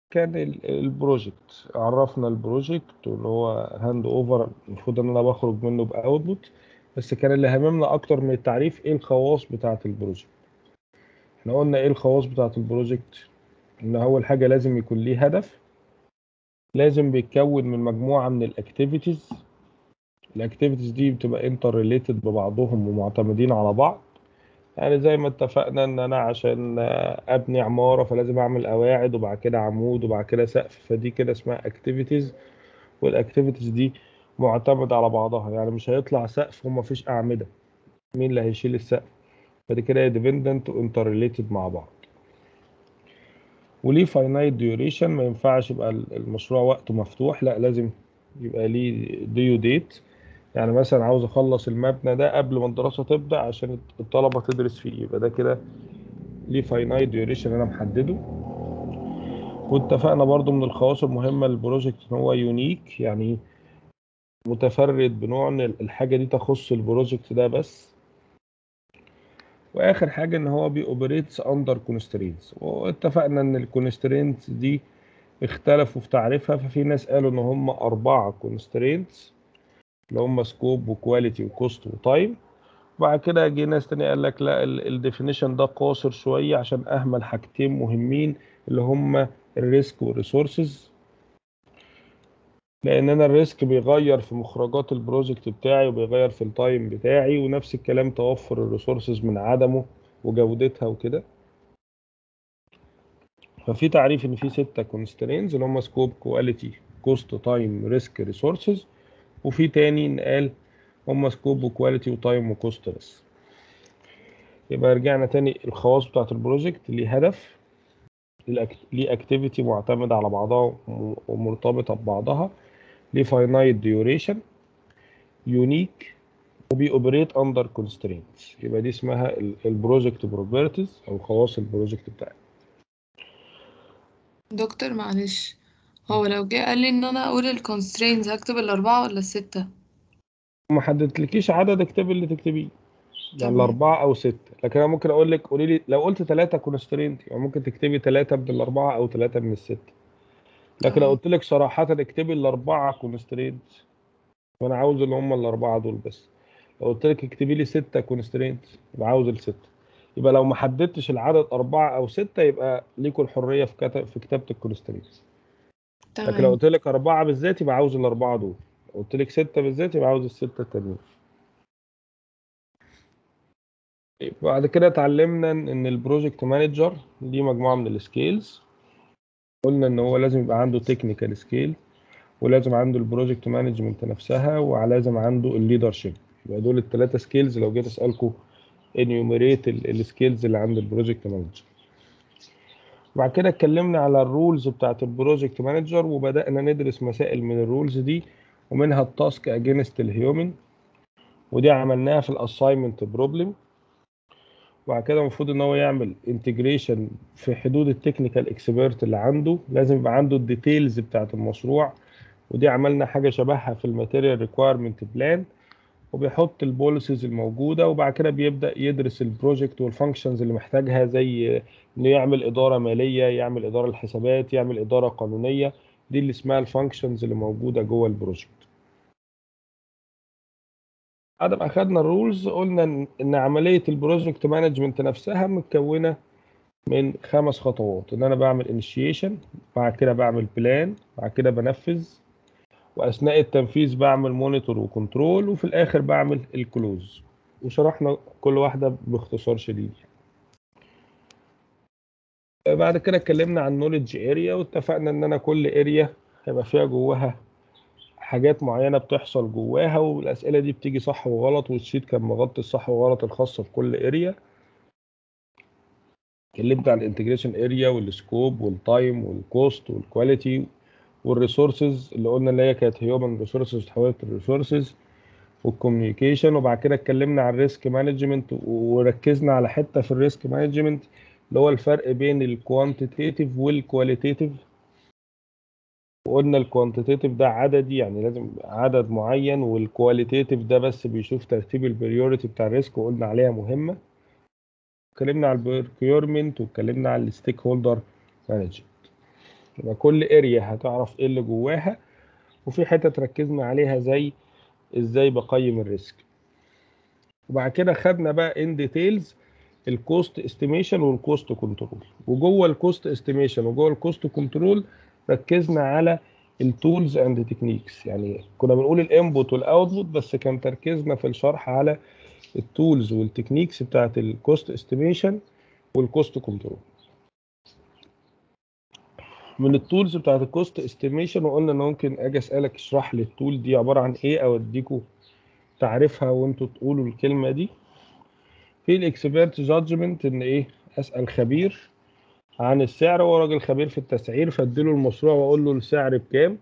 كان البروجكت عرفنا البروجكت واللي هو هاند اوفر المفروض ان انا بخرج منه باوتبوت بس كان اللي هممنا اكتر من التعريف ايه الخواص بتاعه البروجكت احنا قلنا ايه الخواص بتاعه البروجكت ان اول حاجه لازم يكون ليه هدف لازم بيتكون من مجموعه من الاكتيفيتيز الاكتيفيتيز دي بتبقى انتر ريليتد ببعضهم ومعتمدين على بعض يعني زي ما اتفقنا ان انا عشان ابني عماره فلازم اعمل قواعد وبعد كده عمود وبعد كده سقف فدي كده اسمها اكتيفيتيز والاكتيفيتيز دي معتمد على بعضها يعني مش هيطلع سقف ومفيش اعمده مين اللي هيشيل السقف فدي كده ديبندنت وانتر ريليتد مع بعض وليه فاينايت ديوريشن ما ينفعش يبقى المشروع وقته مفتوح لا لازم يبقى ليه ديو ديت يعني مثلا عاوز اخلص المبنى ده قبل ما الدراسه تبدا عشان الطلبه تدرس فيه يبقى ده كده ليه فاينايت ديوريشن انا محدده واتفقنا برضو من الخواص المهمه للبروجكت ان هو يونيك يعني متفرد بنوع ان الحاجه دي تخص البروجكت ده بس واخر حاجه ان هو بيوبريتس اندر كونسترينتس واتفقنا ان الكونسترينتس دي اختلفوا في تعريفها ففي ناس قالوا ان هم اربعه كونسترينتس اللي هم سكوب وكواليتي وكوست وتايم وبعد كده جه ناس تاني قال لك لا الديفينيشن ده قاصر شويه عشان اهمل حاجتين مهمين اللي هم الريسك والريسورسز لان انا الريسك بيغير في مخرجات البروجكت بتاعي وبيغير في التايم بتاعي ونفس الكلام توفر الريسورسز من عدمه وجودتها وكده ففي تعريف ان في ستة كونسترينز اللي هم سكوب كواليتي كوست تايم ريسك ريسورسز وفي تاني قال هم سكوب وكواليتي وتايم وكوست بس يبقى رجعنا تاني الخواص بتاعت البروجكت ليه هدف ليه اكتيفيتي معتمدة على بعضها ومرتبطة ببعضها ليه فاينايت ديوريشن يونيك وبيوبريت اندر كونسترينتس يبقى دي اسمها البروجكت بروبرتيز او خواص البروجكت بتاعي دكتور معلش هو لو جه قال لي ان انا اقول الكونسترينز هكتب الاربعة ولا الستة ما حددتلكيش عدد اكتبي اللي تكتبيه يعني تمام. الأربعة أو ستة لكن أنا ممكن أقول لك قولي لي لو قلت ثلاثة كونسترينت يعني ممكن تكتبي ثلاثة من الأربعة أو ثلاثة من الستة لكن لو تمام. قلت لك صراحة اكتبي الأربعة كونسترينت وأنا عاوز اللي هم الأربعة دول بس لو قلت لك اكتبي لي ستة كونسترينت يبقى عاوز الستة يبقى لو ما حددتش العدد أربعة أو ستة يبقى ليكوا الحرية في كتب في كتابة الكونسترينت لكن لو تمام قلت لك أربعة بالذات يبقى عاوز الأربعة دول لو قلت لك ستة بالذات يبقى عاوز الستة التانيين بعد كده اتعلمنا ان إن البروجكت مانجر ليه مجموعه من السكيلز قلنا ان هو لازم يبقى عنده تكنيكال سكيل ولازم عنده البروجكت مانجمنت نفسها ولازم عنده الليدرشيب يبقى دول الثلاثه سكيلز لو جيت اسالكم انيوميريت السكيلز اللي عند البروجكت مانجر بعد كده اتكلمنا على الرولز بتاعت البروجكت مانجر وبدانا ندرس مسائل من الرولز دي ومنها التاسك اجينست الهيومن ودي عملناها في الاساينمنت بروبلم وبعد كده المفروض ان هو يعمل انتجريشن في حدود التكنيكال اكسبيرت اللي عنده لازم يبقى عنده الديتيلز بتاعت المشروع ودي عملنا حاجه شبهها في الماتيريال ريكويرمنت بلان وبيحط البوليسيز الموجوده وبعد كده بيبدا يدرس البروجكت والفانكشنز اللي محتاجها زي انه يعمل اداره ماليه يعمل اداره الحسابات يعمل اداره قانونيه دي اللي اسمها الفانكشنز اللي موجوده جوه البروجكت بعد ما اخدنا الرولز قلنا ان إن عمليه البروجكت مانجمنت نفسها متكونه من خمس خطوات ان انا بعمل انيشيشن بعد كده بعمل بلان بعد كده بنفذ واثناء التنفيذ بعمل مونيتور وكنترول وفي الاخر بعمل الكلوز وشرحنا كل واحده باختصار شديد بعد كده اتكلمنا عن نوليدج اريا واتفقنا ان انا كل اريا هيبقى فيها جواها حاجات معينه بتحصل جواها والاسئله دي بتيجي صح وغلط والشيت كان مغطي الصح وغلط الخاصه في كل اريا اتكلمت عن الانتجريشن اريا والسكوب والتايم والكوست والكواليتي والريسورسز اللي قلنا اللي هي كانت هيومن ريسورسز اتحولت للريسورسز والكوميونيكيشن وبعد كده اتكلمنا عن الريسك مانجمنت وركزنا على حته في الريسك مانجمنت اللي هو الفرق بين الكوانتيتيف والكواليتيف وقلنا الكوانتيتيف ده عددي يعني لازم عدد معين والكواليتيف ده بس بيشوف ترتيب البريوريتي بتاع الريسك وقلنا عليها مهمه اتكلمنا على البركيورمنت واتكلمنا على الستيك هولدر مانجمنت يبقى كل اريا هتعرف ايه اللي جواها وفي حتت ركزنا عليها زي ازاي بقيم الريسك وبعد كده خدنا بقى ان ديتيلز الكوست استيميشن والكوست كنترول وجوه الكوست استيميشن وجوه الكوست كنترول ركزنا على التولز اند تكنيكس يعني كنا بنقول الانبوت والاوتبوت بس كان تركيزنا في الشرح على التولز والتكنيكس بتاعت الكوست استيميشن والكوست كنترول من التولز بتاعت الكوست استيميشن وقلنا ان ممكن اجي اسالك اشرح لي التول دي عباره عن ايه او اديكوا تعرفها وانتوا تقولوا الكلمه دي في الاكسبيرت جادجمنت ان ايه اسال خبير عن السعر هو راجل خبير في التسعير فاديله المشروع واقول له السعر بكام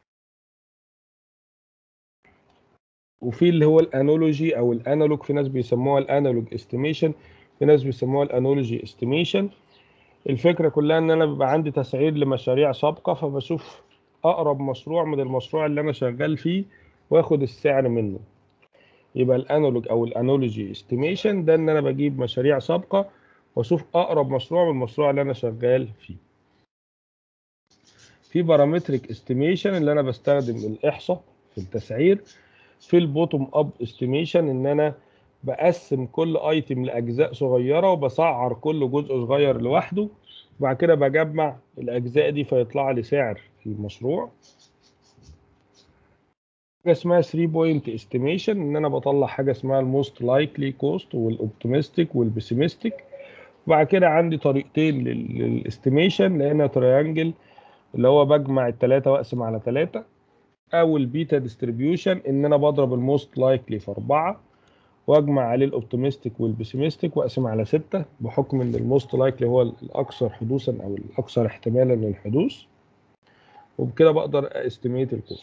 وفي اللي هو الانالوجي او الانالوج في ناس بيسموها الانالوج استيميشن في ناس بيسموها الانالوجي استيميشن الفكره كلها ان انا بيبقى عندي تسعير لمشاريع سابقه فبشوف اقرب مشروع من المشروع اللي انا شغال فيه واخد السعر منه يبقى الانالوج او الانالوجي استيميشن ده ان انا بجيب مشاريع سابقه واشوف اقرب مشروع من المشروع اللي انا شغال فيه في بارامتريك استيميشن اللي انا بستخدم الاحصاء في التسعير في البوتوم اب استيميشن ان انا بقسم كل ايتم لاجزاء صغيره وبسعر كل جزء صغير لوحده وبعد كده بجمع الاجزاء دي فيطلع لي سعر المشروع حاجه اسمها 3 بوينت استيميشن ان انا بطلع حاجه اسمها الموست لايكلي كوست والاوبتيمستيك والبيسيمستيك وبعد كده عندي طريقتين للاستيميشن لقينا تريانجل اللي هو بجمع الثلاثه واقسم على ثلاثه او البيتا ديستريبيوشن ان انا بضرب الموست لايكلي في اربعه واجمع عليه الاوبتيمستيك والبيسيمستيك واقسم على سته بحكم ان الموست لايكلي هو الاكثر حدوثا او الاكثر احتمالا للحدوث وبكده بقدر استيميت الكوست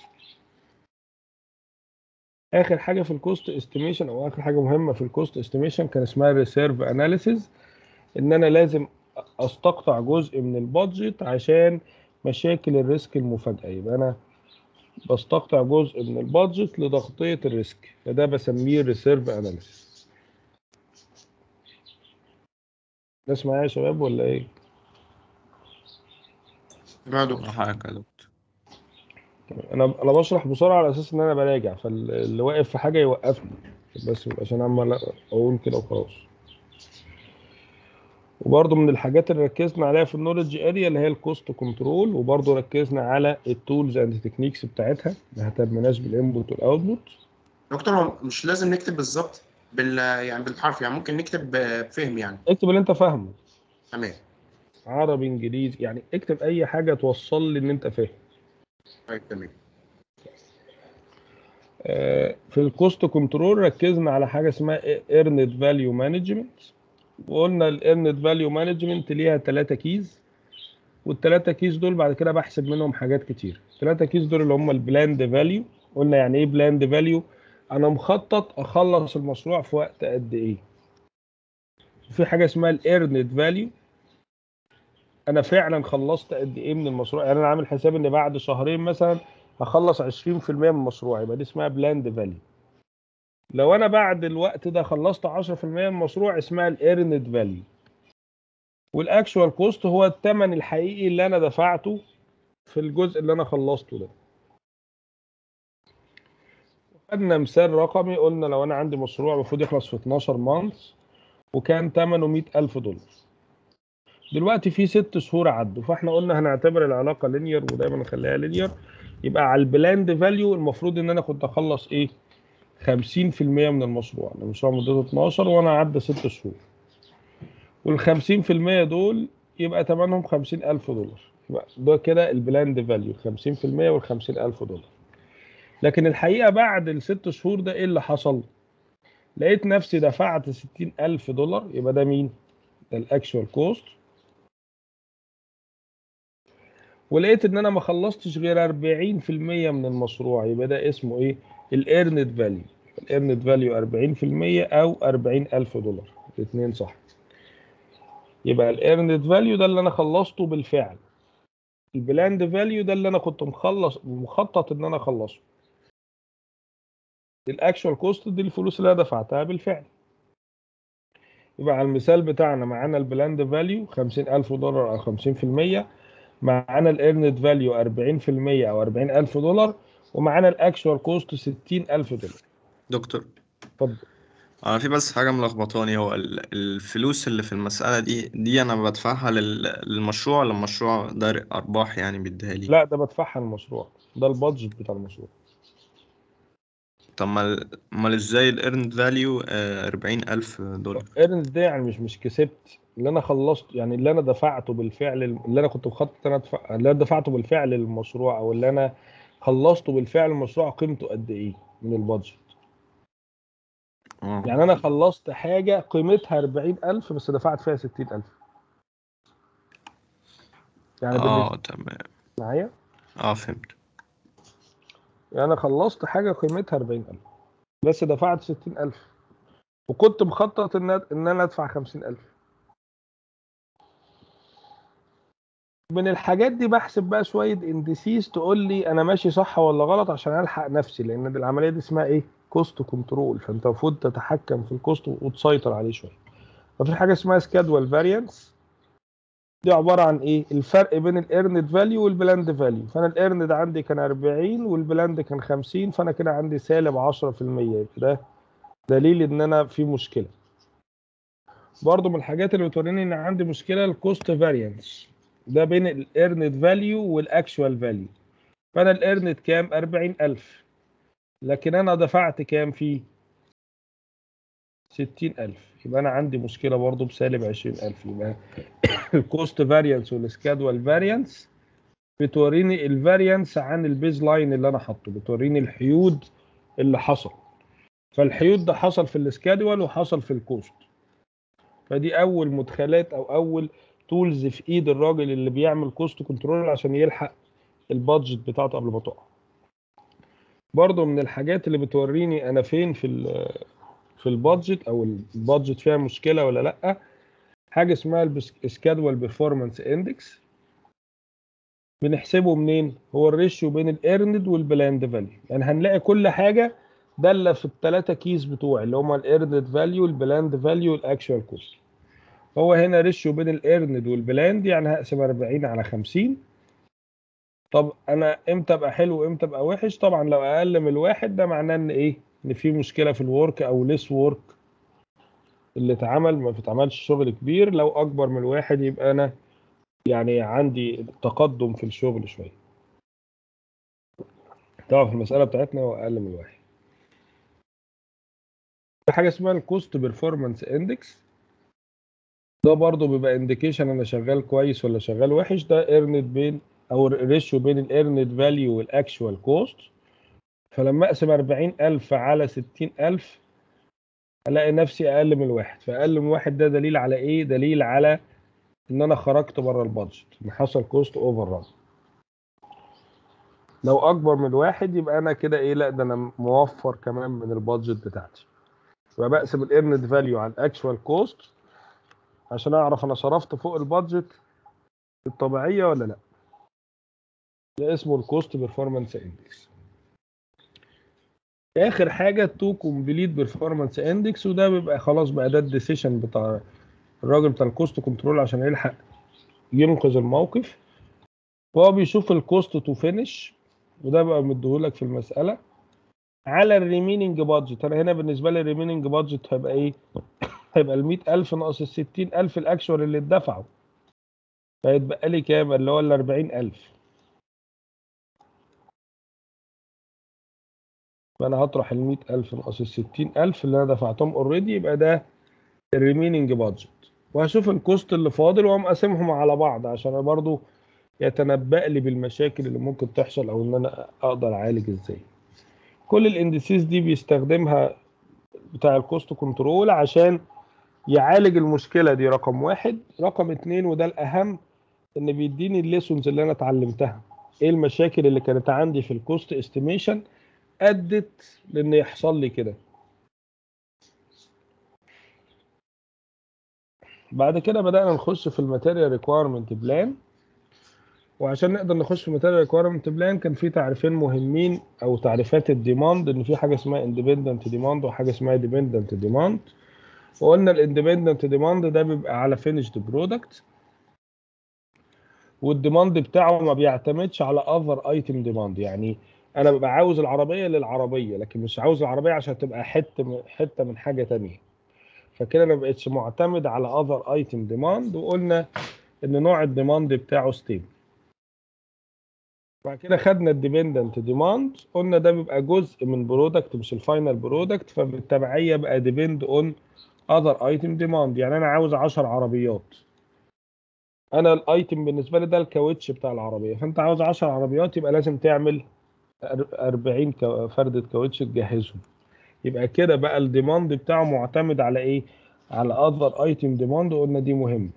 اخر حاجه في الكوست استيميشن او اخر حاجه مهمه في الكوست استيميشن كان اسمها ريسيرف اناليسيز ان انا لازم استقطع جزء من البادجت عشان مشاكل الريسك المفاجئه يبقى انا بستقطع جزء من البادجت لتغطيه الريسك فده بسميه ريسيرف اناليسيز ناس معايا يا شباب ولا ايه يا دكتور حضرتك يا دكتور انا انا بشرح بسرعه على اساس ان انا براجع فاللي واقف في حاجه يوقفني بس عشان عمال اقول كده وخلاص وبرضه من الحاجات اللي ركزنا عليها في النولج اريا اللي هي الكوست كنترول وبرضه ركزنا على التولز اند تكنيكس بتاعتها اللي هتبقى بالانبوت والاوتبوت دكتور هو مش لازم نكتب بالظبط بال يعني بالحرف يعني ممكن نكتب بفهم يعني اكتب اللي انت فاهمه تمام عربي انجليزي يعني اكتب اي حاجه توصل لي ان انت فاهم طيب تمام آه، في الكوست كنترول ركزنا على حاجه اسمها ايرند فاليو مانجمنت وقلنا الايرند فاليو مانجمنت ليها ثلاثة كيز والثلاثة كيز دول بعد كده بحسب منهم حاجات كتير الثلاثة كيز دول اللي هم البلاند فاليو قلنا يعني ايه بلاند فاليو انا مخطط اخلص المشروع في وقت قد ايه في حاجه اسمها الايرند فاليو انا فعلا خلصت قد ايه من المشروع يعني انا عامل حساب ان بعد شهرين مثلا هخلص 20% من المشروع يبقى دي اسمها بلاند فاليو لو انا بعد الوقت ده خلصت 10% من المشروع اسمها الايرند فاليو والاكشوال كوست هو الثمن الحقيقي اللي انا دفعته في الجزء اللي انا خلصته ده خدنا مثال رقمي قلنا لو انا عندي مشروع المفروض يخلص في 12 مانث وكان ثمنه 100000 دولار دلوقتي في ست شهور عدوا فاحنا قلنا هنعتبر العلاقه لينير ودايما نخليها لينير يبقى على البلاند فاليو المفروض ان انا كنت اخلص ايه 50% من المشروع المشروع مدته 12 وانا عدى 6 شهور وال 50% دول يبقى ثمنهم 50000 دولار يبقى ده كده البلاند فاليو 50% وال 50000 دولار لكن الحقيقه بعد الست شهور ده ايه اللي حصل؟ لقيت نفسي دفعت 60000 دولار يبقى ده مين؟ ده الاكشوال كوست ولقيت ان انا ما خلصتش غير 40% من المشروع يبقى ده اسمه ايه؟ الايرند فاليو الايرند فاليو 40% او 40000 دولار الاثنين صح يبقى الايرند فاليو ده اللي انا خلصته بالفعل البلاند فاليو ده اللي انا كنت مخلص مخطط ان انا اخلصه الاكشوال كوست دي الفلوس اللي انا دفعتها بالفعل يبقى على المثال بتاعنا معانا البلاند فاليو 50000 دولار او 50% معانا الايرند فاليو 40% او 40000 دولار ومعانا الاكشوال كوست 60000 دولار دكتور اتفضل انا في بس حاجه ملخبطاني هو ال- الفلوس اللي في المساله دي دي انا بدفعها لل- للمشروع ولا المشروع ده ارباح يعني بيديها لي لا ده بدفعها المشروع ده البادجت بتاع المشروع طب ما ال- امال ازاي الايرند فاليو 40000 دولار ايرنز ده يعني مش مش كسبت اللي انا خلصت يعني اللي انا دفعته بالفعل اللي انا كنت مخطط انا ادفع اللي انا دفعته بالفعل للمشروع او اللي انا خلصته بالفعل المشروع قيمته قد ايه من البادجت اه يعني انا خلصت حاجه قيمتها 40000 بس دفعت فيها 60000 يعني بالنسبه اه تمام معايا اه فهمت يعني انا خلصت حاجه قيمتها 40000 بس دفعت 60000 وكنت مخطط ان ان انا ادفع 50000 من الحاجات دي بحسب بقى شويه اندسيس تقول لي انا ماشي صح ولا غلط عشان الحق نفسي لان دي العمليه دي اسمها ايه كوست كنترول فانت المفروض تتحكم في الكوست وتسيطر عليه شويه ففي حاجه اسمها سكادوال فاريانس دي عباره عن ايه الفرق بين الايرند فاليو والبلاند فاليو فانا الايرند عندي كان 40 والبلاند كان 50 فانا كده عندي سالب 10% يبقى ده دليل ان انا في مشكله برضو من الحاجات اللي بتوريني ان عندي مشكله الكوست فاريانس ده بين الايرند فاليو والاكشوال فاليو فانا الايرند كام 40000 لكن انا دفعت كام فيه 60000 يبقى انا عندي مشكله برضو بسالب 20000 يبقى الكوست فاريانس والسكادوال فاريانس بتوريني الفاريانس عن البيز لاين اللي انا حاطه بتوريني الحيود اللي حصل فالحيود ده حصل في السكادوال وحصل في الكوست فدي اول مدخلات او اول تولز في ايد الراجل اللي بيعمل كوست كنترول عشان يلحق البادجت بتاعته قبل ما تقع برضه من الحاجات اللي بتوريني انا فين في ال في البادجت او البادجت فيها مشكله ولا لا حاجه اسمها السكادوال بيرفورمانس اندكس بنحسبه منين هو الريشيو بين الايرند والبلاند فاليو يعني هنلاقي كل حاجه داله في الثلاثه كيس بتوعي اللي هما الايرند فاليو البلاند فاليو الاكشوال كوست هو هنا ريشيو بين الايرند والبلاند يعني هقسم 40 على 50 طب انا امتى ابقى حلو وامتى ابقى وحش طبعا لو اقل من الواحد ده معناه ان ايه ان في مشكله في الورك او ليس ورك اللي اتعمل ما اتعملش شغل كبير لو اكبر من الواحد يبقى انا يعني عندي تقدم في الشغل شويه طبعا في المساله بتاعتنا هو اقل من الواحد في حاجه اسمها الكوست بيرفورمانس اندكس ده برضه بيبقى انديكيشن انا شغال كويس ولا شغال وحش ده ايرند بين او الريشيو بين الايرند فاليو والاكشوال كوست فلما اقسم 40000 على 60000 الاقي نفسي اقل من الواحد فاقل من واحد ده دليل على ايه دليل على ان انا خرجت بره البادجت ان حصل كوست اوفر ران لو اكبر من واحد يبقى انا كده ايه لا ده انا موفر كمان من البادجت بتاعتي يبقى بقسم الايرند فاليو على الاكشوال كوست عشان اعرف انا صرفت فوق البادجت الطبيعيه ولا لا ده اسمه الكوست بيرفورمانس اندكس اخر حاجه تو كومبليت بيرفورمانس اندكس وده بيبقى خلاص بقى ده الديسيشن بتاع الراجل بتاع الكوست كنترول عشان يلحق ينقذ الموقف وهو بيشوف الكوست تو فينش وده بقى مديهولك في المساله على الريميننج بادجت انا هنا بالنسبه لي الريميننج بادجت هيبقى ايه هيبقى ال 100000 ناقص ال 60000 الاكشوال اللي اتدفعوا فيتبقى لي كام اللي هو ال 40000 فانا هطرح ال 100000 ناقص ال 60000 اللي انا دفعتهم اوريدي يبقى ده الريميننج بادجت وهشوف الكوست اللي فاضل واقوم قاسمهم على بعض عشان برضو يتنبأ لي بالمشاكل اللي ممكن تحصل او ان انا اقدر اعالج ازاي كل الاندسيس دي بيستخدمها بتاع الكوست كنترول عشان يعالج المشكله دي رقم واحد رقم اتنين وده الاهم ان بيديني الليسونز اللي انا اتعلمتها ايه المشاكل اللي كانت عندي في الكوست استيميشن ادت لان يحصل لي كده بعد كده بدأنا نخش في الماتيريال ريكويرمنت بلان وعشان نقدر نخش في الماتيريال ريكويرمنت بلان كان في تعريفين مهمين او تعريفات الديماند ان في حاجه اسمها اندبندنت ديماند وحاجه اسمها ديبندنت ديماند وقلنا الاندبندنت ديماند ده بيبقى على فينيشد برودكت والديماند بتاعه ما بيعتمدش على اذر ايتم ديماند يعني انا ببقى عاوز العربيه للعربيه لكن مش عاوز العربيه عشان تبقى حته من حته من حاجه تانية فكده انا ما بقتش معتمد على اذر ايتم ديماند وقلنا ان نوع الديماند بتاعه ستيبل بعد كده خدنا الديبندنت ديماند قلنا ده بيبقى جزء من برودكت مش الفاينل برودكت فبالتبعيه بقى ديبند اون اذر ايتم ديماند يعني انا عاوز 10 عربيات انا الايتم بالنسبه لي ده الكاوتش بتاع العربيه فانت عاوز 10 عربيات يبقى لازم تعمل 40 كو- فردة كاوتش تجهزهم يبقى كده بقى الديماند بتاعه معتمد على ايه على اذر ايتم ديماند وقلنا دي مهمه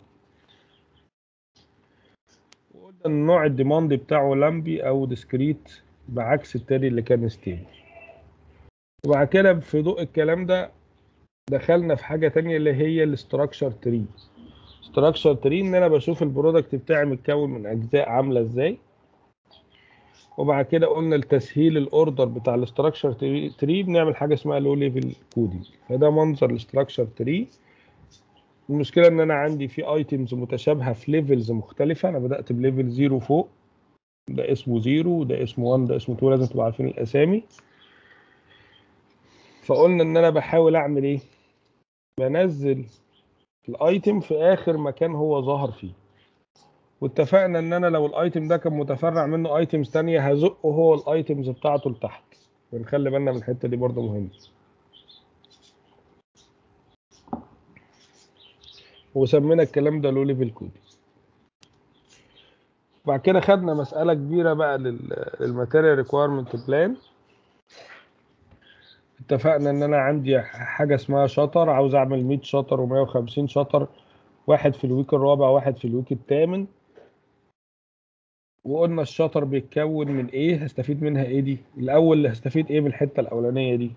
وقلنا ان نوع الديماند بتاعه لمبي او ديسكريت بعكس التاني اللي كان ستيبل وبعد كده في ضوء الكلام ده دخلنا في حاجه تانية اللي هي الاستراكشر تري استراكشر تري ان انا بشوف البرودكت بتاعي متكون من اجزاء عامله ازاي وبعد كده قلنا لتسهيل الاوردر بتاع الاستراكشر تري بنعمل حاجه اسمها لو ليفل كودينج فده منظر الاستراكشر تري المشكله ان انا عندي في ايتمز متشابهه في ليفلز مختلفه انا بدات بليفل 0 فوق ده اسمه 0 وده اسمه 1 ده اسمه 2 لازم تبقوا عارفين الاسامي فقلنا ان انا بحاول اعمل ايه بنزل الايتم في اخر مكان هو ظهر فيه واتفقنا ان انا لو الايتم ده كان متفرع منه ايتمز تانية هزقه هو الايتمز بتاعته لتحت ونخلي بالنا من الحته دي برضه مهمه وسمينا الكلام ده لو ليفل كود بعد كده خدنا مسألة كبيرة بقى للماتيريال ريكويرمنت بلان اتفقنا ان انا عندي حاجة اسمها شطر عاوز اعمل 100 شطر و150 شطر واحد في الويك الرابع واحد في الويك الثامن وقلنا الشطر بيتكون من ايه هستفيد منها ايه دي الاول اللي هستفيد ايه من الحتة الاولانية دي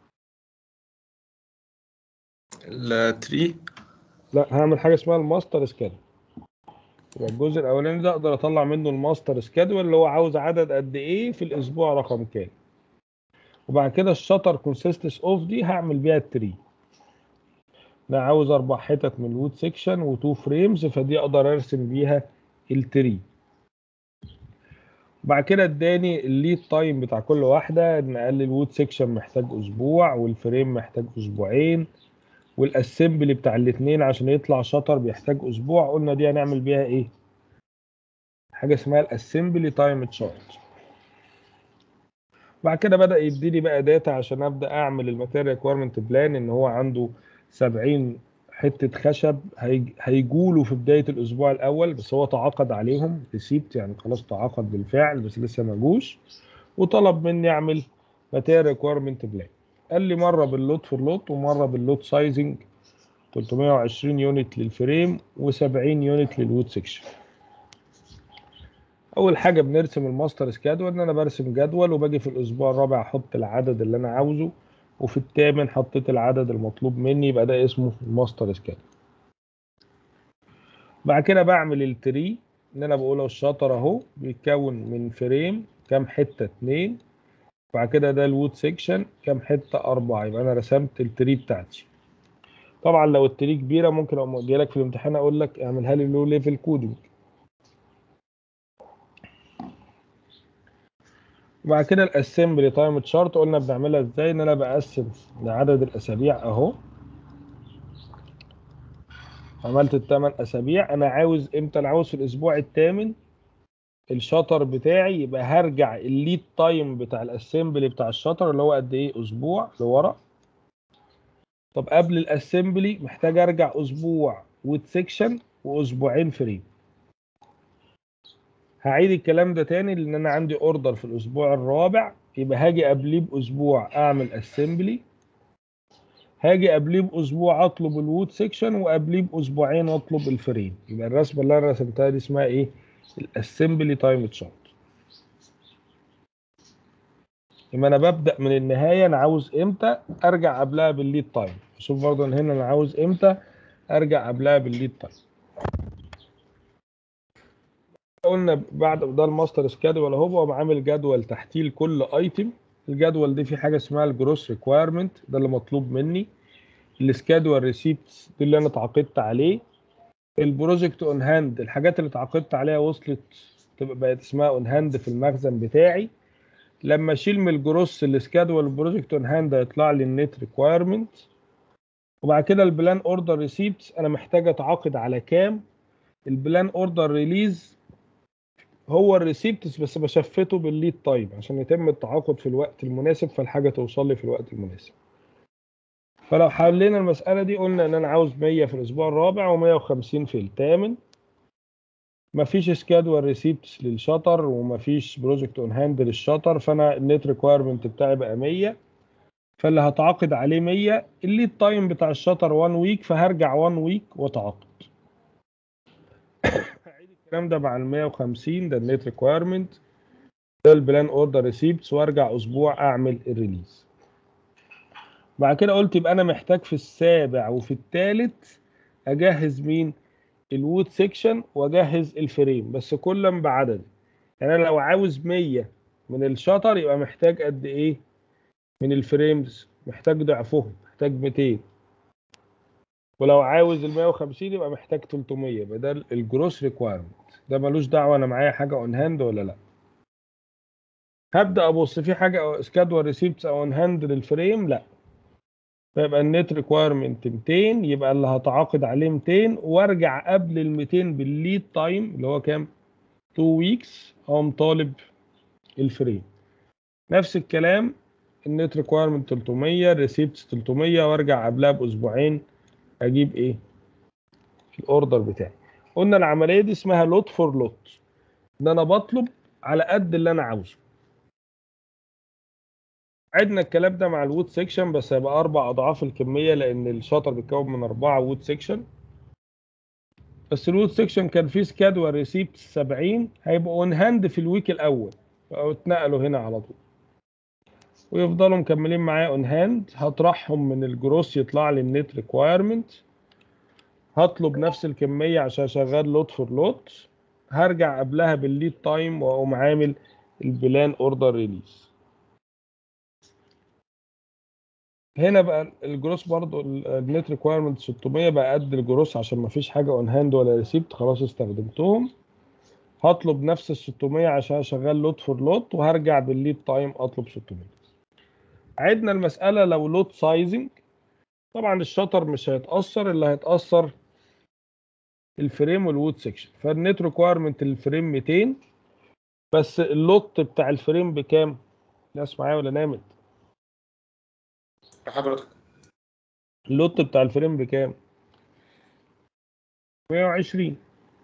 التري لا هعمل حاجة اسمها الماستر سكادول يبقى الجزء الاولاني ده اقدر اطلع منه الماستر سكادول اللي هو عاوز عدد قد ايه في الاسبوع رقم كام وبعد كده الشطر كونسيستس اوف دي هعمل بيها التري انا عاوز اربع حتت من الوود سيكشن وتو فريمز فدي اقدر ارسم بيها التري بعد كده اداني الليد تايم بتاع كل واحده ان قال لي الوود سيكشن محتاج اسبوع والفريم محتاج اسبوعين والاسمبلي بتاع الاثنين عشان يطلع شطر بيحتاج اسبوع قلنا دي هنعمل بيها ايه حاجه اسمها الاسمبلي تايم تشارت بعد كده بدا يديني بقى داتا عشان ابدا اعمل الماتيريال ريكويرمنت بلان ان هو عنده 70 حته خشب هيج- هيجولوا في بدايه الاسبوع الاول بس هو تعاقد عليهم ريسيبت يعني خلاص تعاقد بالفعل بس لسه ما جوش وطلب مني اعمل ماتيريال ريكويرمنت بلان قال لي مره باللوت فور لوت ومره باللوت سايزنج 320 يونت للفريم و70 يونت للوود سيكشن اول حاجه بنرسم الماستر سكادول ان انا برسم جدول وباجي في الاسبوع الرابع احط العدد اللي انا عاوزه وفي الثامن حطيت العدد المطلوب مني يبقى ده اسمه الماستر سكادول بعد كده بعمل التري ان انا بقول الشاطر اهو بيتكون من فريم كام حته اتنين بعد كده ده الوود سيكشن كام حته اربعه يبقى انا رسمت التري بتاعتي طبعا لو التري كبيره ممكن اقوم جاي لك في الامتحان اقول لك اعملها لي لو ليفل كودنج وبعد كده الاسمبلي تايم تشارت قلنا بنعملها ازاي ان انا بقسم لعدد الاسابيع اهو عملت الثمان اسابيع انا عاوز امتى انا عاوز في الاسبوع الثامن الشطر بتاعي يبقى هرجع الليد تايم بتاع الاسمبلي بتاع الشطر اللي هو قد ايه اسبوع لورا طب قبل الاسمبلي محتاج ارجع اسبوع ويت سيكشن واسبوعين فريم هعيد الكلام ده تاني لان انا عندي اوردر في الاسبوع الرابع يبقى هاجي قبليه باسبوع اعمل اسمبلي هاجي قبليه باسبوع اطلب الوود سيكشن وقبليه باسبوعين اطلب الفريم يبقى الرسمه اللي انا رسمتها دي اسمها ايه الاسمبلي تايم تشارت يبقى انا ببدا من النهايه انا عاوز امتى ارجع قبلها بالليد تايم شوف برضه هنا انا عاوز امتى ارجع قبلها بالليد تايم قلنا بعد ده الماستر سكادول اهو بقوم عامل جدول تحتيه لكل ايتم الجدول دي فيه حاجه اسمها الجروس ريكويرمنت ده اللي مطلوب مني السكادول ريسيبتس دي اللي انا اتعاقدت عليه البروجكت اون هاند الحاجات اللي اتعاقدت عليها وصلت تبقى بقت اسمها اون هاند في المخزن بتاعي لما اشيل من الجروس السكادول البروجكت اون هاند هيطلع لي النت ريكوايرمنت وبعد كده البلان اوردر ريسيبتس انا محتاج اتعاقد على كام البلان اوردر ريليز هو الريسيبتس بس بشفته بالليد تايم عشان يتم التعاقد في الوقت المناسب فالحاجه توصل لي في الوقت المناسب فلو حلينا المساله دي قلنا ان انا عاوز 100 في الاسبوع الرابع و150 في الثامن مفيش سكادول ريسيبتس للشطر ومفيش بروجكت اون هاند للشطر فانا النت ريكوايرمنت بتاعي بقى 100 فاللي هتعاقد عليه 100 الليد تايم بتاع الشطر 1 ويك فهرجع 1 ويك واتعاقد هعيد الكلام ده مع ال 150 ده النت ريكوايرمنت ده البلان اوردر ريسيبتس وارجع اسبوع اعمل الريليز بعد كده قلت يبقى انا محتاج في السابع وفي الثالث اجهز مين الوود سيكشن واجهز الفريم بس كلا بعدد يعني انا لو عاوز 100 من الشطر يبقى محتاج قد ايه من الفريمز محتاج ضعفهم محتاج 200 ولو عاوز ال 150 يبقى محتاج 300 يبقى ده الجروس ريكوايرمنت ده ملوش دعوه انا معايا حاجه اون هاند ولا لا هبدا ابص في حاجه سكادول ريسيبتس اون هاند للفريم لا فيبقى النت ريكوايرمنت 200 يبقى اللي هتعاقد عليه 200 وارجع قبل ال 200 بالليد تايم اللي هو كام 2 ويكس اقوم طالب الفريم نفس الكلام النت ريكوايرمنت 300 الريسيبتس 300 وارجع قبلها باسبوعين اجيب ايه الاوردر بتاعي قلنا العمليه دي اسمها لوت فور لوت ان انا بطلب على قد اللي انا عاوزه عدنا الكلام ده مع الوود سيكشن بس هيبقى اربع اضعاف الكميه لان الشاطر بيتكون من اربعه وود سيكشن بس الوود سيكشن كان فيه سكادول ريسيبت 70 هيبقوا اون هاند في الويك الاول او اتنقلوا هنا على طول ويفضلوا مكملين معايا اون هاند هطرحهم من الجروس يطلع لي النت ريكوايرمنت هطلب نفس الكميه عشان شغال لوت فور لوت هرجع قبلها بالليد تايم واقوم عامل البلان اوردر ريليز هنا بقى الجروس برضو النت ريكوايرمنت 600 بقى قد الجروس عشان ما فيش حاجه اون هاند ولا ريسيبت خلاص استخدمتهم هطلب نفس ال 600 عشان شغال لوت فور لوت وهرجع بالليد تايم اطلب 600 عدنا المساله لو لوت سايزنج طبعا الشطر مش هيتاثر اللي هيتاثر الفريم والوود سيكشن فالنت ريكوايرمنت الفريم 200 بس اللوت بتاع الفريم بكام؟ ناس معايا ولا نامت؟ حضرتك اللوت بتاع الفريم بكام؟ 120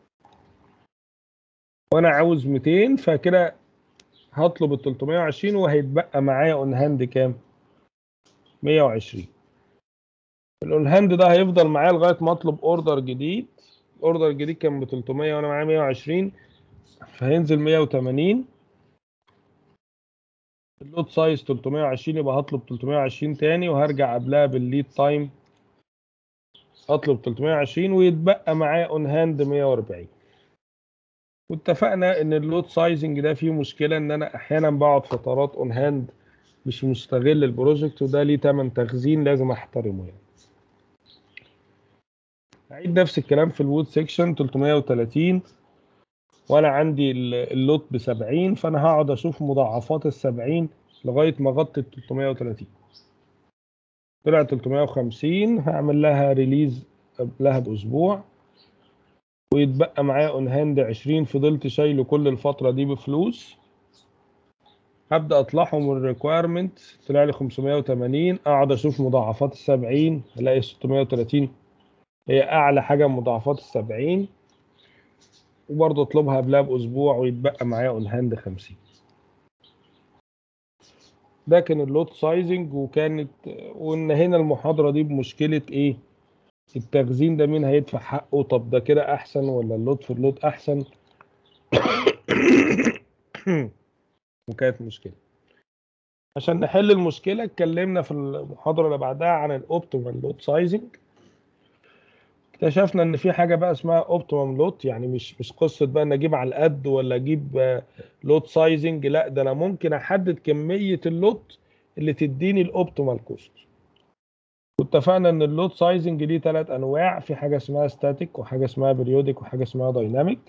وانا عاوز 200 فكده هطلب ال 320 وهيتبقى معايا اون هاند كام؟ 120 الاون هاند ده هيفضل معايا لغايه ما اطلب اوردر جديد الاوردر الجديد كان ب 300 وانا معايا 120 فهينزل 180 اللود سايز 320 يبقى هطلب 320 تاني وهرجع قبلها بالليد تايم اطلب 320 ويتبقى معايا اون هاند 140 واتفقنا ان اللود سايزنج ده فيه مشكله ان انا احيانا بقعد فترات اون هاند مش مستغل البروجكت وده ليه تمن تخزين لازم احترمه يعني هعيد نفس الكلام في الوود سيكشن 330 وانا عندي اللوت ب 70 فانا هقعد اشوف مضاعفات ال 70 لغايه ما اغطي ال 330 طلع 350 هعمل لها ريليز قبلها باسبوع ويتبقى معايا اون هاند 20 فضلت شايله كل الفتره دي بفلوس هبدا اطلعهم من الريكويرمنت طلع لي 580 اقعد اشوف مضاعفات ال 70 الاقي 630 هي اعلى حاجه من مضاعفات ال 70 وبرضه اطلبها قبلها باسبوع ويتبقى معايا اون هاند 50 ده كان اللوت سايزنج وكانت وان هنا المحاضره دي بمشكله ايه التخزين ده مين هيدفع حقه طب ده كده احسن ولا اللوت في اللوت احسن وكانت مشكله عشان نحل المشكله اتكلمنا في المحاضره اللي بعدها عن الاوبتيمال لوت سايزنج اكتشفنا ان في حاجه بقى اسمها اوبتيمم لوت يعني مش مش قصه بقى ان اجيب على القد ولا اجيب لوت سايزنج لا ده انا ممكن احدد كميه اللوت اللي تديني الاوبتيمال كوست واتفقنا ان اللود سايزنج ليه ثلاث انواع في حاجه اسمها ستاتيك وحاجه اسمها بريودك وحاجه اسمها دايناميك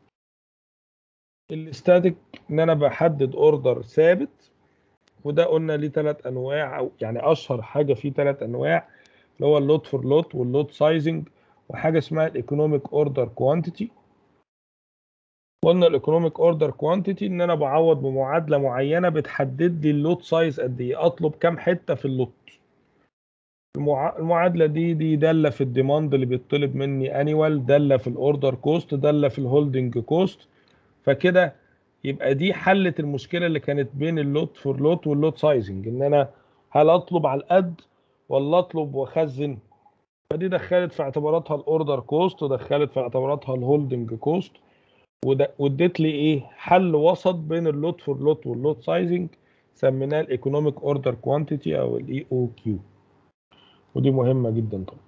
الستاتيك ان انا بحدد اوردر ثابت وده قلنا ليه ثلاث انواع او يعني اشهر حاجه فيه ثلاث انواع اللي هو اللود فور لود واللود سايزنج وحاجه اسمها الايكونوميك اوردر كوانتيتي قلنا الايكونوميك اوردر كوانتيتي ان انا بعوض بمعادله معينه بتحدد لي اللود سايز قد ايه اطلب كام حته في اللوت المع... المعادله دي دي داله في الديماند اللي بيطلب مني انيوال داله في الاوردر كوست داله في الهولدنج كوست فكده يبقى دي حلت المشكله اللي كانت بين اللوت فور لوت واللوت سايزنج ان انا هل اطلب على القد ولا اطلب واخزن فدي دخلت في اعتباراتها الاوردر كوست ودخلت في اعتباراتها الهولدنج كوست واديت لي ايه حل وسط بين اللوت فور لوت واللوت سايزنج سميناه الايكونوميك اوردر كوانتيتي او الاي او كيو ودي مهمه جدا طبعا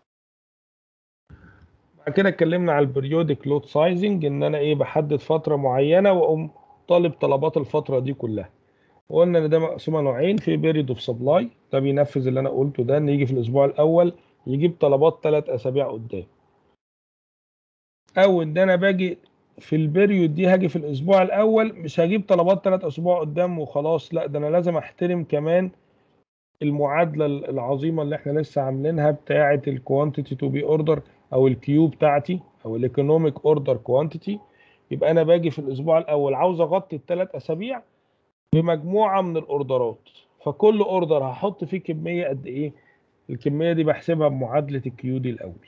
بعد كده اتكلمنا على البريودك لود سايزنج ان انا ايه بحدد فتره معينه واقوم طالب طلبات الفتره دي كلها وقلنا ان ده مقسومه نوعين في بيريد اوف سبلاي ده بينفذ اللي انا قلته ده ان يجي في الاسبوع الاول يجيب طلبات ثلاث اسابيع قدام او ان انا باجي في البيريود دي هاجي في الاسبوع الاول مش هجيب طلبات ثلاث اسبوع قدام وخلاص لا ده انا لازم احترم كمان المعادله العظيمه اللي احنا لسه عاملينها بتاعه الكوانتيتي تو بي اوردر او الكيو بتاعتي او الايكونوميك اوردر كوانتيتي يبقى انا باجي في الاسبوع الاول عاوز اغطي الثلاث اسابيع بمجموعه من الاوردرات فكل اوردر هحط فيه كميه قد ايه الكميه دي بحسبها بمعادله الكيو دي الاول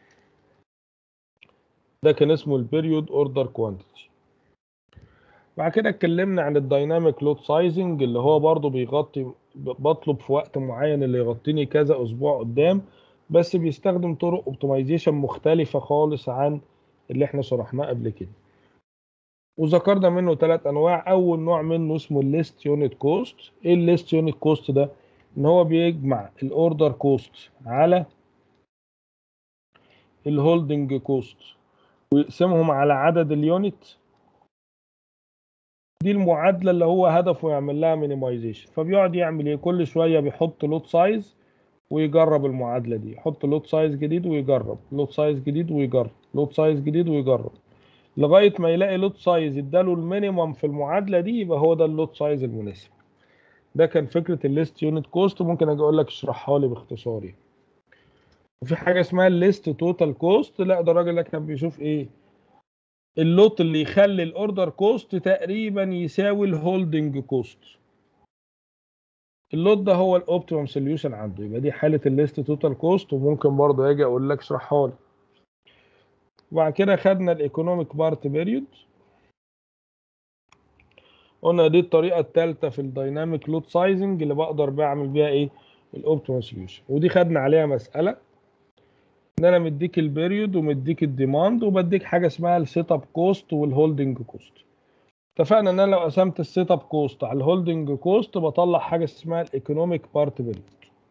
ده كان اسمه البيريود اوردر كوانتيتي بعد كده اتكلمنا عن الدايناميك لود سايزنج اللي هو برضو بيغطي بطلب في وقت معين اللي يغطيني كذا اسبوع قدام بس بيستخدم طرق اوبتمايزيشن مختلفه خالص عن اللي احنا شرحناه قبل كده وذكرنا منه ثلاث انواع اول نوع منه اسمه الليست يونت كوست ايه الليست يونت كوست ده ان هو بيجمع الاوردر كوست على الهولدنج كوست ويقسمهم على عدد اليونت دي المعادله اللي هو هدفه يعمل لها مينيمايزيشن فبيقعد يعمل ايه كل شويه بيحط لود سايز ويجرب المعادله دي يحط لود سايز جديد ويجرب لود سايز جديد ويجرب لود سايز جديد ويجرب لغايه ما يلاقي لود سايز اداله المينيمم في المعادله دي يبقى هو ده اللود سايز المناسب ده كان فكره الليست يونت كوست ممكن اجي اقول لك اشرحها لي باختصار يعني وفي حاجه اسمها الليست توتال كوست لا ده الراجل ده كان بيشوف ايه اللوت اللي يخلي الاوردر كوست تقريبا يساوي الهولدنج كوست اللوت ده هو الاوبتيمم سوليوشن عنده يبقى دي حاله الليست توتال كوست وممكن برضه اجي اقول لك اشرحها لي وبعد كده خدنا الايكونوميك بارت بيريود قلنا دي الطريقه الثالثه في الدايناميك لود سايزنج اللي بقدر بعمل بيها ايه الاوبتيمم سوليوشن ودي خدنا عليها مساله ان انا مديك البيريود ومديك الديماند وبديك حاجه اسمها السيت اب كوست والهولدنج كوست اتفقنا ان انا لو قسمت السيت اب كوست على الهولدنج كوست بطلع حاجه اسمها الايكونوميك بارت بيريود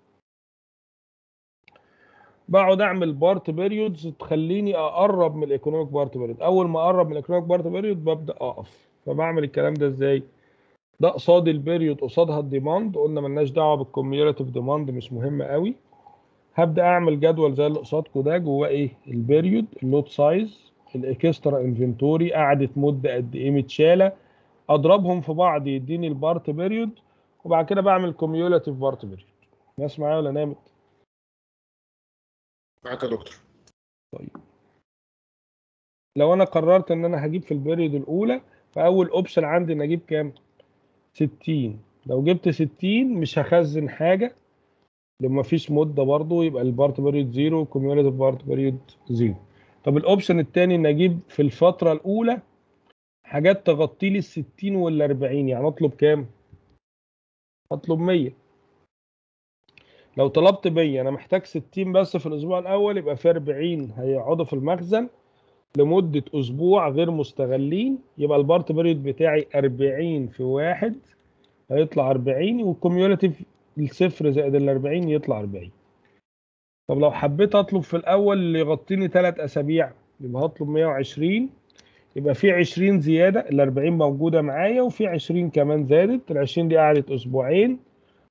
بقعد اعمل بارت بيريودز تخليني اقرب من الايكونوميك بارت بيريود اول ما اقرب من الايكونوميك بارت بيريود ببدا اقف فبعمل الكلام ده ازاي ده قصاد البيريود قصادها الديماند قلنا ملناش دعوه بالكوميولاتيف ديماند مش مهم قوي هبدا اعمل جدول زي اللي قصادكم ده جواه ايه البيريود اللود سايز الاكسترا انفنتوري قعدت مده قد ايه متشاله اضربهم في بعض يديني البارت بيريود وبعد كده بعمل كوميولاتيف بارت بيريود ناس معايا ولا نامت معاك يا دكتور طيب لو انا قررت ان انا هجيب في البيريود الاولى فاول اوبشن عندي ان اجيب كام 60 لو جبت 60 مش هخزن حاجه لما فيش مده برضو يبقى البارت بيريود زيرو كوميولاتيف بارت بيريود زيرو طب الاوبشن الثاني ان اجيب في الفتره الاولى حاجات تغطي لي ال 60 وال 40 يعني اطلب كام اطلب 100 لو طلبت 100 انا محتاج 60 بس في الاسبوع الاول يبقى في 40 هيقعدوا في المخزن لمده اسبوع غير مستغلين يبقى البارت بيريود بتاعي 40 في واحد هيطلع 40 والكوميولاتيف الصفر زائد ال 40 يطلع 40 طب لو حبيت اطلب في الاول اللي يغطيني 3 اسابيع يبقى هطلب 120 يبقى في 20 زياده ال 40 موجوده معايا وفي 20 كمان زادت ال 20 دي قعدت اسبوعين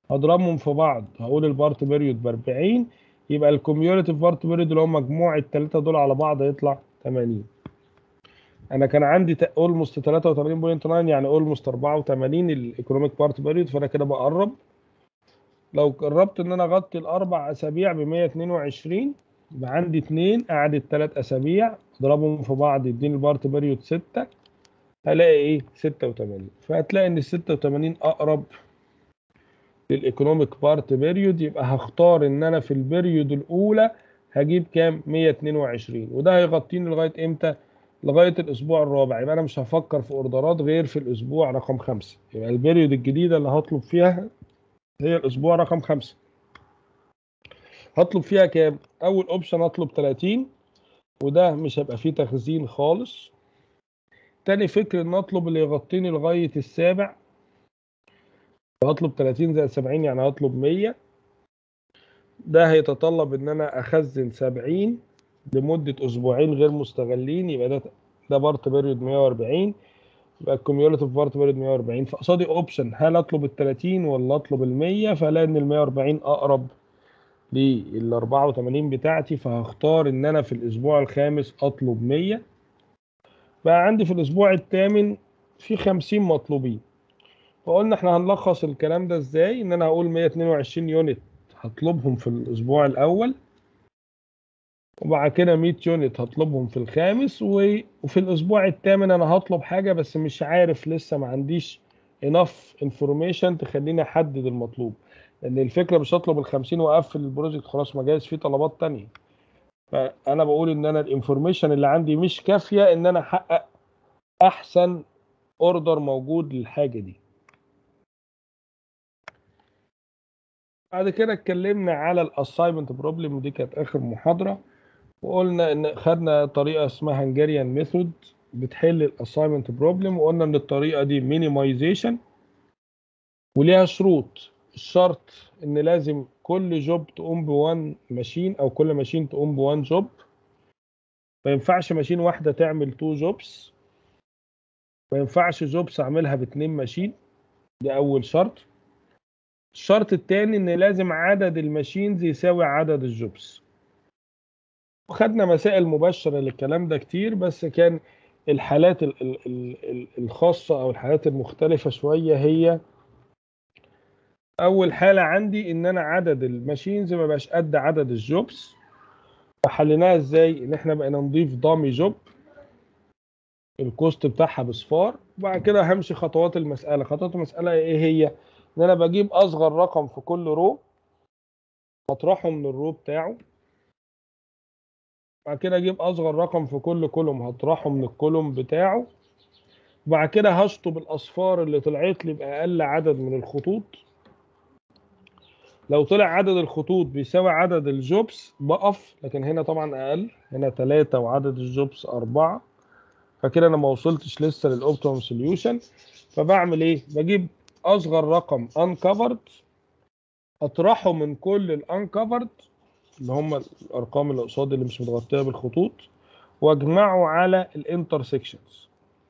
هضربهم في بعض هقول البارت بيريود ب 40 يبقى الكوميوليتيف بارت بيريود اللي هو مجموع الثلاثه دول على بعض هيطلع 80 انا كان عندي اولموست 83.9 يعني اولموست 84 الايكونوميك بارت بيريود فانا كده بقرب لو قربت ان انا اغطي الاربع اسابيع ب 122 يبقى عندي اثنين قعدت ثلاث اسابيع اضربهم في بعض يديني البارت بيريود 6 هلاقي ايه 86 فهتلاقي ان ال 86 اقرب للايكونوميك بارت بيريود يبقى هختار ان انا في البيريود الاولى هجيب كام 122 وده هيغطيني لغايه امتى لغايه الاسبوع الرابع يبقى انا مش هفكر في اوردرات غير في الاسبوع رقم خمسة يبقى البيريود الجديده اللي هطلب فيها هي الاسبوع رقم خمسة هطلب فيها كام اول اوبشن اطلب 30 وده مش هيبقى فيه تخزين خالص تاني فكر ان اطلب اللي يغطيني لغايه السابع هطلب 30 زائد 70 يعني هطلب 100 ده هيتطلب ان انا اخزن 70 لمده اسبوعين غير مستغلين يبقى ده ده بارت بيريود 140 يبقى الكوميوليتيف بارت بيريود 140 فقصادي اوبشن هل اطلب ال 30 ولا اطلب ال 100 فلاقي ان ال 140 اقرب لل 84 بتاعتي فهختار ان انا في الاسبوع الخامس اطلب 100 بقى عندي في الاسبوع الثامن في 50 مطلوبين فقلنا احنا هنلخص الكلام ده ازاي ان انا هقول 122 يونت هطلبهم في الاسبوع الاول وبعد كده 100 يونت هطلبهم في الخامس و... وفي الاسبوع الثامن انا هطلب حاجه بس مش عارف لسه ما عنديش enough information تخليني احدد المطلوب لان الفكره مش هطلب ال 50 واقفل البروجكت خلاص ما جايز فيه طلبات تانية فانا بقول ان انا الانفورميشن اللي عندي مش كافيه ان انا احقق احسن اوردر موجود للحاجه دي بعد كده اتكلمنا على الاساينمنت بروبلم دي كانت اخر محاضره وقلنا ان خدنا طريقه اسمها هنجريان ميثود بتحل الاساينمنت بروبلم وقلنا ان الطريقه دي مينيمايزيشن وليها شروط الشرط ان لازم كل جوب تقوم بوان ماشين او كل ماشين تقوم بوان جوب ما ينفعش ماشين واحده تعمل تو جوبس ما ينفعش جوبس اعملها باتنين ماشين ده اول شرط الشرط الثاني ان لازم عدد الماشينز يساوي عدد الجوبس وخدنا مسائل مباشره للكلام ده كتير بس كان الحالات ال ال ال الخاصه او الحالات المختلفه شويه هي اول حاله عندي ان انا عدد الماشينز ما بقاش قد عدد الجوبس فحليناها ازاي ان احنا بقينا نضيف دامي جوب الكوست بتاعها بصفار وبعد كده همشي خطوات المساله خطوات المساله ايه هي ان انا بجيب اصغر رقم في كل رو اطرحه من الرو بتاعه بعد كده اجيب اصغر رقم في كل كولوم هطرحه من الكولوم بتاعه وبعد كده هشطب الاصفار اللي طلعت لي باقل عدد من الخطوط لو طلع عدد الخطوط بيساوي عدد الجوبس بقف لكن هنا طبعا اقل هنا 3 وعدد الجوبس 4 فكده انا ما وصلتش لسه للاوبتيمم سوليوشن فبعمل ايه بجيب اصغر رقم uncovered اطرحه من كل الانكفرد اللي هم الارقام اللي قصاد اللي مش متغطيه بالخطوط واجمعه على الانترسكشنز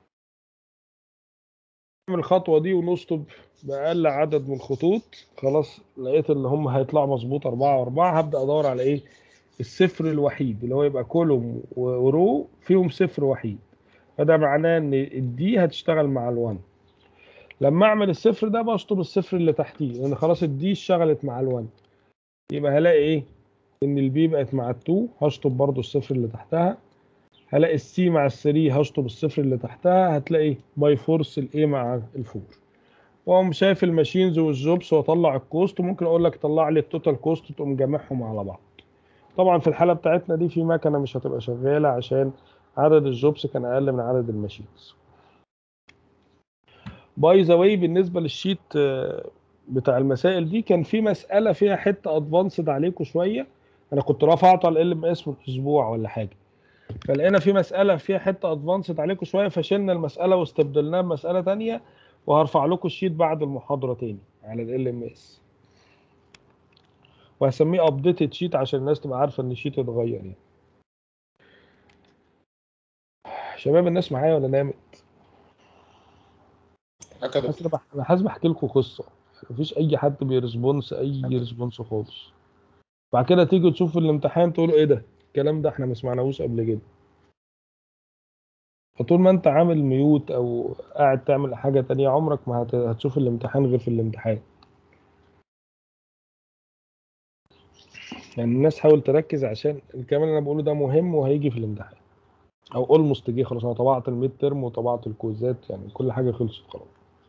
نعمل الخطوه دي ونشطب باقل عدد من الخطوط خلاص لقيت اللي هم هيطلعوا مظبوط 4 و4 هبدا ادور على ايه الصفر الوحيد اللي هو يبقى كولوم ورو فيهم صفر وحيد فده معناه ان الدي هتشتغل مع ال1 لما اعمل الصفر ده بشطب الصفر اللي تحتيه لان خلاص الدي اشتغلت مع ال1 يبقى هلاقي ايه ان البي بقت مع ال2 هشطب برضو الصفر اللي تحتها هلاقي السي مع الثري هشطب الصفر اللي تحتها هتلاقي باي فورس الايه مع الفور واقوم شايف الماشينز والجوبس واطلع الكوست وممكن اقول لك طلع لي التوتال كوست تقوم جامعهم على بعض طبعا في الحاله بتاعتنا دي في مكنه مش هتبقى شغاله عشان عدد الجوبس كان اقل من عدد الماشينز باي ذا واي بالنسبه للشيت بتاع المسائل دي كان في مساله فيها حته ادفانسد عليكم شويه انا كنت رافعته على ال ام اس من اسبوع ولا حاجه فلقينا في مساله فيها حته ادفانسد عليكم شويه فشلنا المساله واستبدلناها بمساله ثانيه وهرفع لكم الشيت بعد المحاضره تاني على ال ام اس وهسميه ابديتد شيت عشان الناس تبقى عارفه ان الشيت اتغير يعني شباب الناس معايا ولا نامت؟ هكذا حاسس انا حاسس بحكي لكم قصه مفيش اي حد بيرسبونس اي ريسبونس خالص بعد كده تيجي تشوف في الامتحان تقول ايه ده الكلام ده احنا ما سمعناهوش قبل كده فطول ما انت عامل ميوت او قاعد تعمل حاجة تانية عمرك ما هت- هتشوف الامتحان غير في الامتحان يعني الناس حاول تركز عشان الكلام اللي انا بقوله ده مهم وهيجي في الامتحان او اولموست جه خلاص انا طبعت الميد ترم وطبعت الكويزات يعني كل حاجة خلصت خلاص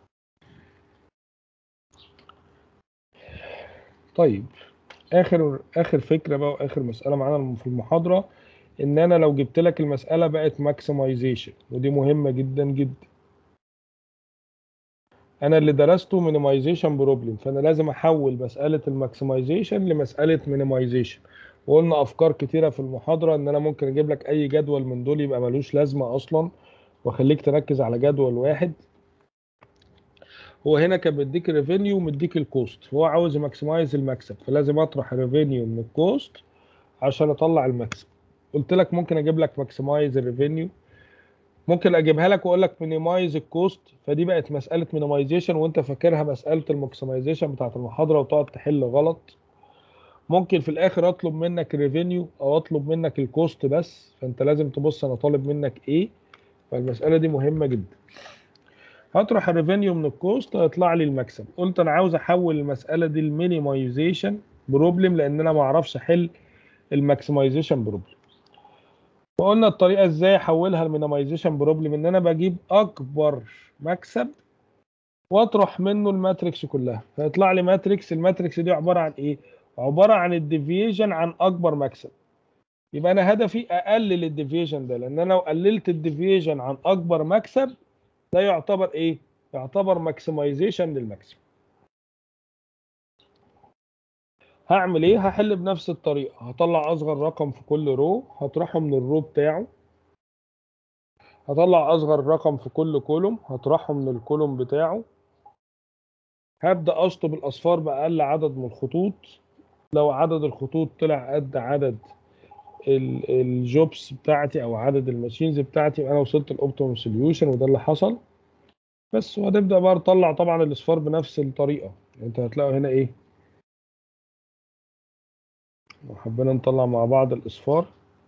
طيب اخر اخر فكره بقى واخر مساله معانا في المحاضره ان انا لو جبت لك المساله بقت ماكسمايزيشن ودي مهمه جدا جدا انا اللي درسته مينيمايزيشن بروبلم فانا لازم احول مساله الماكسمايزيشن لمساله مينيمايزيشن وقلنا افكار كتيره في المحاضره ان انا ممكن اجيب لك اي جدول من دول يبقى ملوش لازمه اصلا واخليك تركز على جدول واحد هو هنا كان مديك الريفينيو ومديك الكوست هو عاوز يماكسمايز المكسب فلازم اطرح الريفينيو من الكوست عشان اطلع المكسب قلت لك ممكن اجيب لك ماكسمايز الريفينيو ممكن اجيبها لك واقول لك مينيمايز الكوست فدي بقت مساله مينيمايزيشن وانت فاكرها مساله الماكسمايزيشن بتاعت المحاضره وتقعد تحل غلط ممكن في الاخر اطلب منك الريفينيو او اطلب منك الكوست بس فانت لازم تبص انا طالب منك ايه فالمساله دي مهمه جدا هطرح الريفينيو من الكوست هيطلع لي المكسب قلت انا عاوز احول المساله دي المينيمايزيشن بروبلم لان انا ما اعرفش احل الماكسمايزيشن بروبلم وقلنا الطريقه ازاي احولها المينيمايزيشن بروبلم ان انا بجيب اكبر مكسب واطرح منه الماتريكس كلها فيطلع لي ماتريكس الماتريكس دي عباره عن ايه عباره عن الديفيجن عن اكبر مكسب يبقى انا هدفي اقلل الديفيجن ده لان انا لو قللت الديفيجن عن اكبر مكسب ده يعتبر ايه يعتبر ماكسمايزيشن للمكسب هعمل ايه هحل بنفس الطريقه هطلع اصغر رقم في كل رو هطرحه من الرو بتاعه هطلع اصغر رقم في كل كولوم هطرحه من الكولوم بتاعه هبدا اشطب الاصفار باقل عدد من الخطوط لو عدد الخطوط طلع قد عدد ال- الجوبس بتاعتي او عدد الماشينز بتاعتي يبقى انا وصلت الاوبتيمم سوليوشن وده اللي حصل بس وهتبدا بقى تطلع طبعا الاصفار بنفس الطريقه انت هتلاقوا هنا ايه لو حبينا نطلع مع بعض الاصفار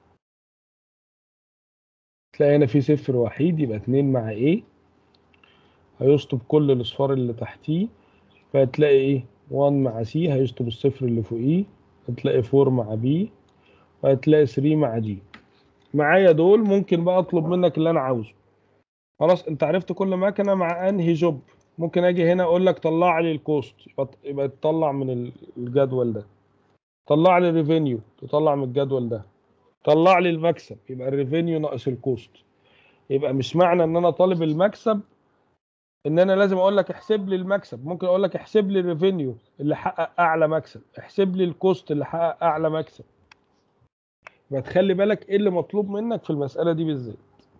تلاقي هنا في صفر وحيد يبقى اتنين مع ايه هيشطب كل الاصفار اللي تحتيه فهتلاقي ايه 1 مع سي هيشطب الصفر اللي فوقيه هتلاقي 4 مع بي وهتلاقي 3 مع دي معايا دول ممكن بقى اطلب منك اللي انا عاوزه خلاص انت عرفت كل مكنه مع انهي جوب ممكن اجي هنا اقول لك طلع لي الكوست يبقى يبقى تطلع من ال- الجدول ده طلع لي الريفينيو تطلع من الجدول ده طلع لي المكسب يبقى الريفينيو ناقص الكوست يبقى مش معنى ان انا طالب المكسب ان انا لازم اقول لك احسب لي المكسب ممكن اقول لك احسب لي الريفينيو اللي حقق اعلى مكسب احسب لي الكوست اللي حقق اعلى مكسب يبقى تخلي بالك ايه اللي مطلوب منك في المسألة دي بالذات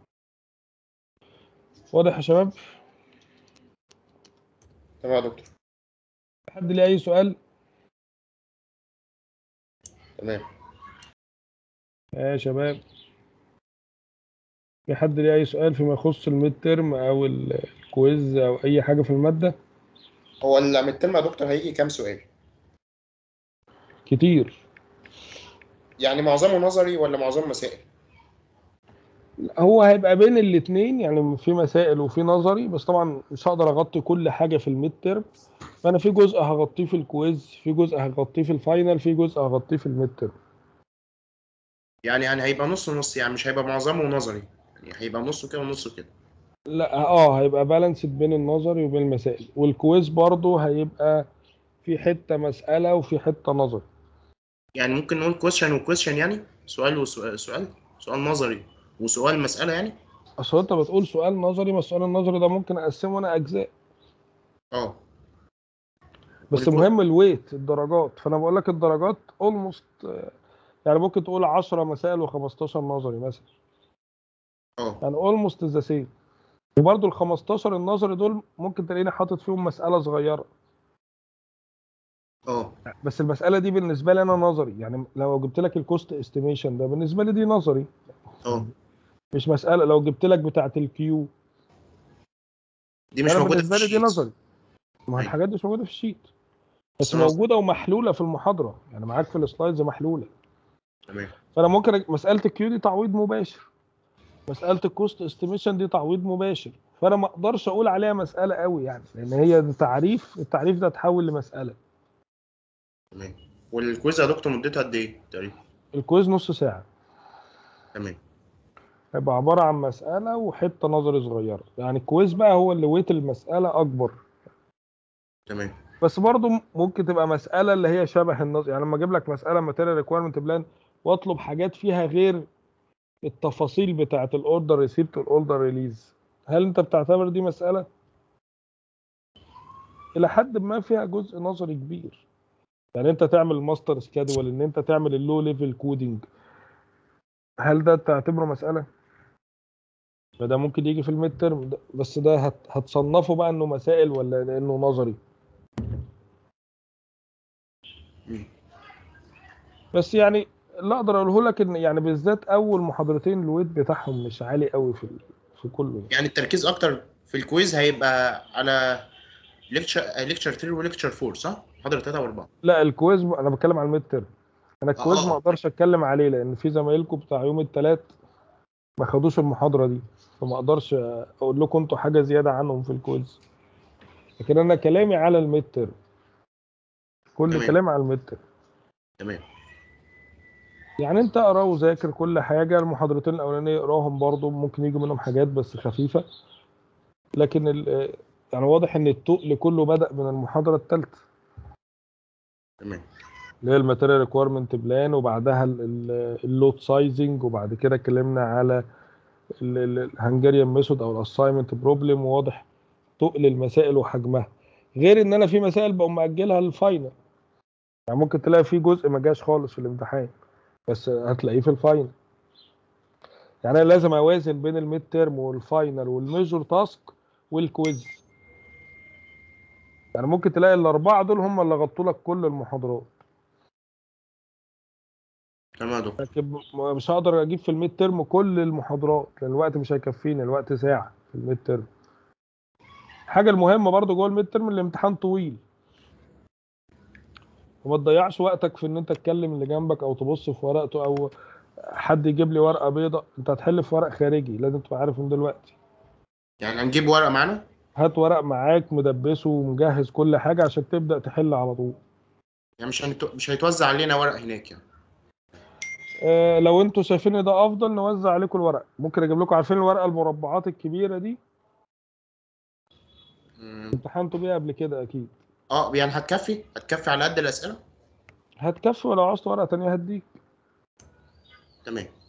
واضح يا شباب تمام يا دكتور حد ليه اي سؤال تمام يا شباب في حد ليه اي سؤال فيما يخص الميد ترم او ال- الكويز او اي حاجة في المادة هو المترم يا دكتور هيجي كام سؤال كتير يعني معظمه نظري ولا معظمه مسائل هو هيبقى بين الاتنين يعني في مسائل وفي نظري بس طبعا مش هقدر اغطي كل حاجة في الميد ترم فانا في جزء هغطيه في الكويز في جزء هغطيه في الفاينل في جزء هغطيه في الميد ترم يعني يعني هيبقى نص نص يعني مش هيبقى معظمه نظري يعني هيبقى نصه كده ونصه كده لا اه هيبقى بالانسد بين النظري وبين المسائل والكويز برضو هيبقى في حتة مسألة وفي حتة نظري يعني ممكن نقول كويشن وكويشن يعني سؤال وسؤال سؤال سؤال نظري وسؤال مسألة يعني اصل انت بتقول سؤال نظري ما السؤال النظري ده ممكن اقسمه انا اجزاء اه بس والكو- مهم الويت الدرجات فانا بقول لك الدرجات اولموست يعني ممكن تقول 10 مسائل و15 نظري مثلا اه يعني اولموست ذا سيم وبرده ال 15 النظري دول ممكن تلاقيني حاطط فيهم مسألة صغيرة اه بس المسألة دي بالنسبة لي انا نظري يعني لو جبت لك الكوست استيميشن ده بالنسبة لي دي نظري اه مش مسألة لو جبت لك بتاعة الكيو دي مش انا موجودة بالنسبة في لي دي الشيت نظري ما هو أيوة. الحاجات دي مش موجوده في الشيت بس بس أنا- موجوده ومحلوله في المحاضره يعني معاك في السلايدز محلوله تمام فانا ممكن أج- مساله الكيو دي تعويض مباشر مساله الكوست استيميشن دي تعويض مباشر فانا ما اقدرش اقول عليها مساله قوي يعني لان هي تعريف التعريف ده اتحول لمساله تمام والكويز يا دكتور مدته قد ايه تقريبا الكويز نص ساعه تمام هيبقى عباره عن مساله وحته نظري صغيره يعني الكويز بقى هو اللي ويت المساله اكبر تمام بس برضو ممكن تبقى مساله اللي هي شبه النظر يعني لما اجيب لك مساله ماتيريال ريكويرمنت بلان واطلب حاجات فيها غير التفاصيل بتاعه الاوردر ريسيبت والاوردر ريليز هل انت بتعتبر دي مساله الى حد ما فيها جزء نظري كبير يعني انت تعمل ماستر سكادول ان انت تعمل اللو ليفل كودينج هل ده تعتبره مساله فده ممكن يجي في الميد ترم بس ده هت- هتصنفه بقى انه مسائل ولا لانه نظري مم. بس يعني اللي اقدر اقوله لك ان يعني بالذات اول محاضرتين الويت بتاعهم مش عالي قوي في ال- في كله يعني التركيز اكتر في الكويز هيبقى على ليكتشر ليكتشر 3 وليكتشر 4 صح؟ محاضره 3 و4 لا الكويز انا بتكلم على الميد ترم انا الكويز آه. ما اقدرش اتكلم عليه لان في زمايلكم بتاع يوم الثلاث ما خدوش المحاضره دي فما اقدرش اقول لكم انتوا حاجه زياده عنهم في الكويز لكن انا كلامي على الميد ترم كل تمام. كلامي على الميد ترم تمام يعني انت اقرا وذاكر كل حاجه المحاضرتين الاولانيه اقراهم برضو ممكن يجي منهم حاجات بس خفيفه لكن ال- يعني واضح ان التقل كله بدا من المحاضره الثالثه تمام اللي هي الماتيريال ريكويرمنت بلان وبعدها اللود سايزنج وبعد كده اتكلمنا على الهنجريان ميثود او الاساينمنت بروبلم وواضح تقل المسائل وحجمها غير ان انا في مسائل بقوم ماجلها للفاينل يعني ممكن تلاقي في جزء ما جاش خالص في الامتحان بس هتلاقيه في الفاينل يعني انا لازم اوازن بين الميد تيرم والفاينل والميجور تاسك والكويز يعني ممكن تلاقي الاربعه دول هم اللي غطوا لك كل المحاضرات تمام يا دكتور لكن م- مش هقدر اجيب في الميد ترم كل المحاضرات لان الوقت مش هيكفيني الوقت ساعه في الميد ترم الحاجه المهمه برضو جوه الميد ترم الامتحان طويل وما تضيعش وقتك في ان انت تكلم اللي جنبك او تبص في ورقته او حد يجيب لي ورقه بيضاء انت هتحل في ورق خارجي لازم تبقى عارف من دلوقتي يعني هنجيب ورقه معانا هات ورق معاك مدبسه ومجهز كل حاجه عشان تبدا تحل على طول يعني مش هنتو... مش هيتوزع علينا ورق هناك يعني آه، لو انتوا شايفين ان ده افضل نوزع عليكم الورق ممكن اجيب لكم عارفين الورقه المربعات الكبيره دي مم. امتحنتوا بيها قبل كده اكيد اه يعني هتكفي هتكفي على قد الاسئله هتكفي ولو عاوزت ورقه تانية هديك تمام